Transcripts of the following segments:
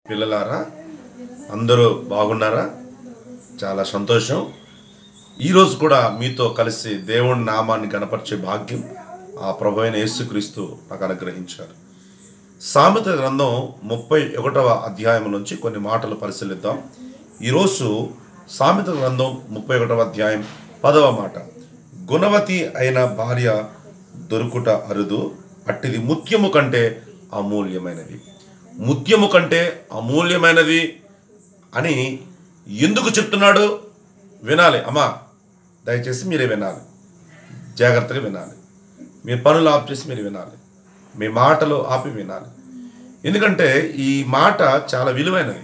పిల్లలారా అందరూ బాగున్నారా చాలా సంతోషం ఈరోజు కూడా మీతో కలిసి దేవుని నామాన్ని గణపరిచే భాగ్యం ఆ ప్రభు అయిన యేసుక్రీస్తు నాకు అనుగ్రహించారు సామెత గ్రంథం ముప్పై ఒకటవ అధ్యాయం నుంచి కొన్ని మాటలు పరిశీలిద్దాం ఈరోజు సామెత గ్రంథం ముప్పై ఒకటవ అధ్యాయం పదవ మాట గుణవతి అయిన భార్య దొరుకుట అరుదు అట్టిది ముత్యము కంటే అమూల్యమైనది ముత్యము కంటే అమూల్యమైనది అని ఎందుకు చెప్తున్నాడు వినాలి అమ్మా దయచేసి మీరే వినాలి జాగ్రత్తగా వినాలి మీ పనులు ఆఫ్ చేసి మీరు వినాలి మీ మాటలు ఆపి వినాలి ఎందుకంటే ఈ మాట చాలా విలువైనది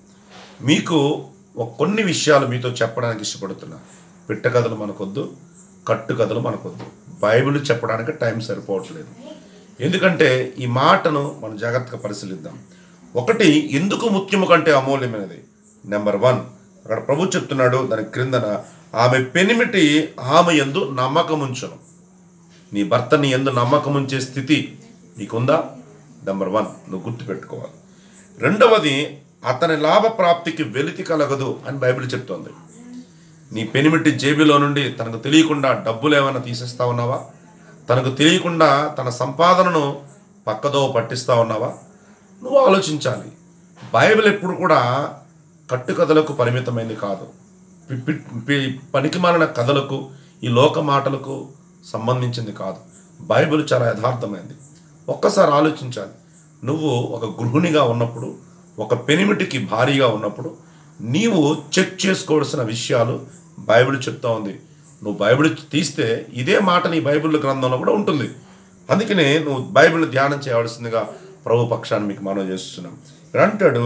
మీకు ఒక కొన్ని విషయాలు మీతో చెప్పడానికి ఇష్టపడుతున్నా పిట్ట కథలు మనకొద్దు కట్టు కథలు మనకొద్దు బైబిల్ చెప్పడానికి టైం సరిపోవట్లేదు ఎందుకంటే ఈ మాటను మనం జాగ్రత్తగా పరిశీలిద్దాం ఒకటి ఎందుకు ముఖ్యము కంటే అమూల్యమైనది నెంబర్ వన్ అక్కడ ప్రభు చెప్తున్నాడు దాని క్రిందన ఆమె పెనిమిటి ఆమె ఎందు నమ్మకం ఉంచను నీ భర్త నీ ఎందు నమ్మకం ఉంచే స్థితి నీకుందా నెంబర్ వన్ నువ్వు గుర్తుపెట్టుకోవాలి రెండవది అతని లాభ ప్రాప్తికి వెలితి కలగదు అని బైబిల్ చెప్తోంది నీ పెనిమిటి జేబులో నుండి తనకు తెలియకుండా డబ్బులు ఏమైనా తీసేస్తా ఉన్నావా తనకు తెలియకుండా తన సంపాదనను పక్కదో పట్టిస్తా ఉన్నావా నువ్వు ఆలోచించాలి బైబిల్ ఎప్పుడు కూడా కట్టుకథలకు పరిమితమైంది కాదు పి- పి- పి- పనికిమాలిన కథలకు ఈ లోక మాటలకు సంబంధించింది కాదు బైబిల్ చాలా యథార్థమైంది ఒక్కసారి ఆలోచించాలి నువ్వు ఒక గృహిణిగా ఉన్నప్పుడు ఒక పెనిమిటికి భారీగా ఉన్నప్పుడు నీవు చెక్ చేసుకోవాల్సిన విషయాలు బైబిల్ చెప్తా ఉంది నువ్వు బైబిల్ తీస్తే ఇదే మాట నీ బైబిల్ గ్రంథంలో కూడా ఉంటుంది అందుకనే నువ్వు బైబిల్ ధ్యానం చేయవలసిందిగా ప్రభు పక్షాన్ని మీకు మనం చేస్తున్నాం ఇక్కడ అంటాడు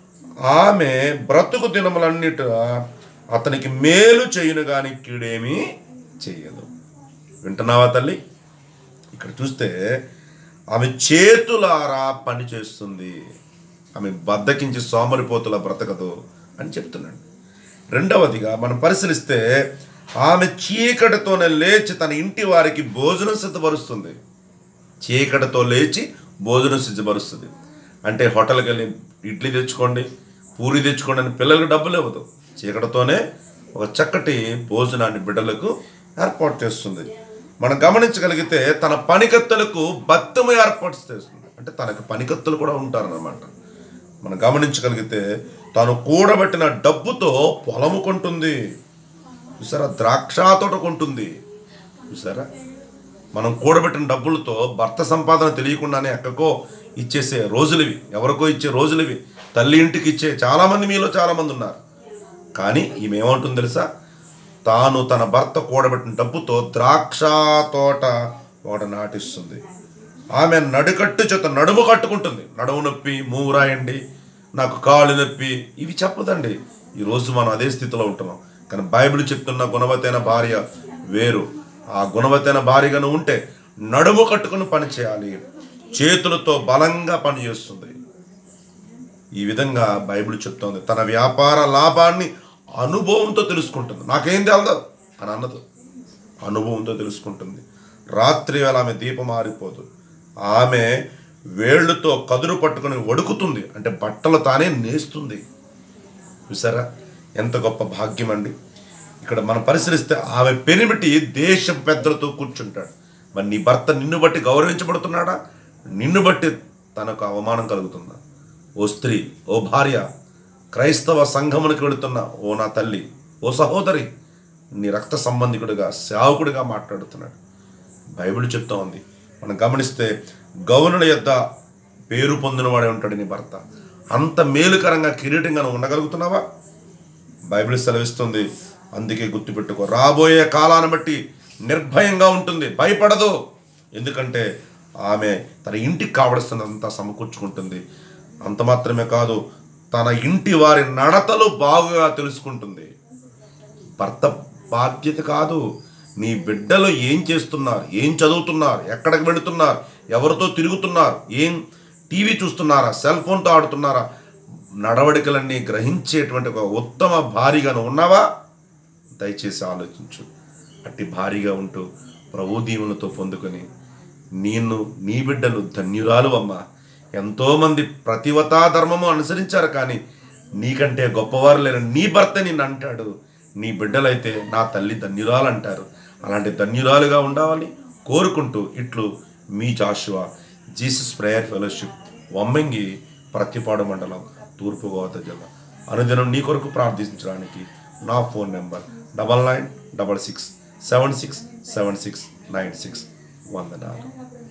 ఆమె బ్రతుకు దినములన్నిట అతనికి మేలు చేయును కానీ కీడేమీ చేయదు వింటున్నావా తల్లి ఇక్కడ చూస్తే ఆమె చేతులారా పని చేస్తుంది ఆమె బద్దకించి సోమరిపోతుల బ్రతకదు అని చెప్తున్నాడు రెండవదిగా మనం పరిశీలిస్తే ఆమె చీకటితోనే లేచి తన ఇంటి వారికి భోజనం సిద్ధపరుస్తుంది చీకటితో లేచి భోజనం సిద్ధపరుస్తుంది అంటే హోటల్కి వెళ్ళి ఇడ్లీ తెచ్చుకోండి పూరి తెచ్చుకోండి అని పిల్లలకు డబ్బులు ఇవ్వదు చీకటితోనే ఒక చక్కటి భోజనాన్ని బిడ్డలకు ఏర్పాటు చేస్తుంది మనం గమనించగలిగితే తన పనికత్తెలకు బత్తము ఏర్పాటు చేస్తుంది అంటే తనకు పనికత్తులు కూడా ఉంటారన్నమాట మనం గమనించగలిగితే తాను కూడబెట్టిన డబ్బుతో పొలము కొంటుంది చూసారా ద్రాక్ష తోట కొంటుంది చూసారా మనం కూడబెట్టిన డబ్బులతో భర్త సంపాదన తెలియకుండానే ఎక్కకో ఇచ్చేసే రోజులివి ఎవరికో ఇచ్చే రోజులివి తల్లి ఇంటికి ఇచ్చే చాలామంది మీలో చాలామంది ఉన్నారు కానీ ఈమె ఏమంటుంది తెలుసా తాను తన భర్త కూడబెట్టిన డబ్బుతో ద్రాక్ష తోట ఒకటి నాటిస్తుంది ఆమె నడుకట్టు చేత నడుము కట్టుకుంటుంది నడుము నొప్పి మూవు రాయండి నాకు కాళ్ళు నొప్పి ఇవి చెప్పదండి ఈరోజు మనం అదే స్థితిలో ఉంటున్నాం కానీ బైబిల్ చెప్తున్న గుణవతైన భార్య వేరు ఆ గుణవతైన భార్యగా నువ్వు ఉంటే నడుము కట్టుకుని పని చేయాలి చేతులతో బలంగా పని చేస్తుంది ఈ విధంగా బైబిల్ చెప్తోంది తన వ్యాపార లాభాన్ని అనుభవంతో తెలుసుకుంటుంది నాకేం తెలదు అని అన్నదు అనుభవంతో తెలుసుకుంటుంది రాత్రి వేళ ఆమె దీపం ఆరిపోదు ఆమె వేళ్ళుతో కదురు పట్టుకుని వడుకుతుంది అంటే బట్టలు తానే నేస్తుంది చూసారా ఎంత గొప్ప భాగ్యం అండి ఇక్కడ మనం పరిశీలిస్తే ఆమె పెనిమిటి దేశ పెద్దలతో కూర్చుంటాడు మరి నీ భర్త నిన్ను బట్టి గౌరవించబడుతున్నాడా నిన్ను బట్టి తనకు అవమానం కలుగుతుందా ఓ స్త్రీ ఓ భార్య క్రైస్తవ సంఘమునికి వెళుతున్న ఓ నా తల్లి ఓ సహోదరి నీ రక్త సంబంధికుడిగా సేవకుడిగా మాట్లాడుతున్నాడు బైబిల్ చెప్తా ఉంది మనం గమనిస్తే గౌనుల యొద్ద పేరు పొందినవాడే ఉంటాడు నీ భర్త అంత మేలుకరంగా కిరీటంగా నువ్వు ఉండగలుగుతున్నావా బైబిల్ సెలవిస్తుంది అందుకే గుర్తుపెట్టుకో రాబోయే కాలాన్ని బట్టి నిర్భయంగా ఉంటుంది భయపడదు ఎందుకంటే ఆమె తన ఇంటికి కావలసినంత సమకూర్చుకుంటుంది అంత మాత్రమే కాదు తన ఇంటి వారి నడతలు బాగుగా తెలుసుకుంటుంది భర్త బాధ్యత కాదు నీ బిడ్డలు ఏం చేస్తున్నారు ఏం చదువుతున్నారు ఎక్కడికి వెళుతున్నారు ఎవరితో తిరుగుతున్నారు ఏం టీవీ చూస్తున్నారా సెల్ ఫోన్తో ఆడుతున్నారా నడవడికలన్నీ గ్రహించేటువంటి ఒక ఉత్తమ భారీగా నువ్వు ఉన్నావా దయచేసి ఆలోచించు అట్టి భారీగా ఉంటూ ప్రభు దీవులతో పొందుకొని నేను నీ బిడ్డలు ధన్యురాలు అమ్మా ఎంతోమంది ప్రతివతా ధర్మము అనుసరించారు కానీ నీకంటే గొప్పవారు లేరు నీ భర్త నిన్ను అంటాడు నీ బిడ్డలైతే నా తల్లి ధన్యురాలు అంటారు అలాంటి ధన్యురాలుగా ఉండాలని కోరుకుంటూ ఇట్లు మీ Joshua Jesus prayer fellowship Vammangi Prathipadu మండలం తూర్పుగోదావరి జిల్లా అనుదినం నీ కొరకు ప్రార్థించడానికి నా phone number double nine double six seven six seven six nine six వందనాలు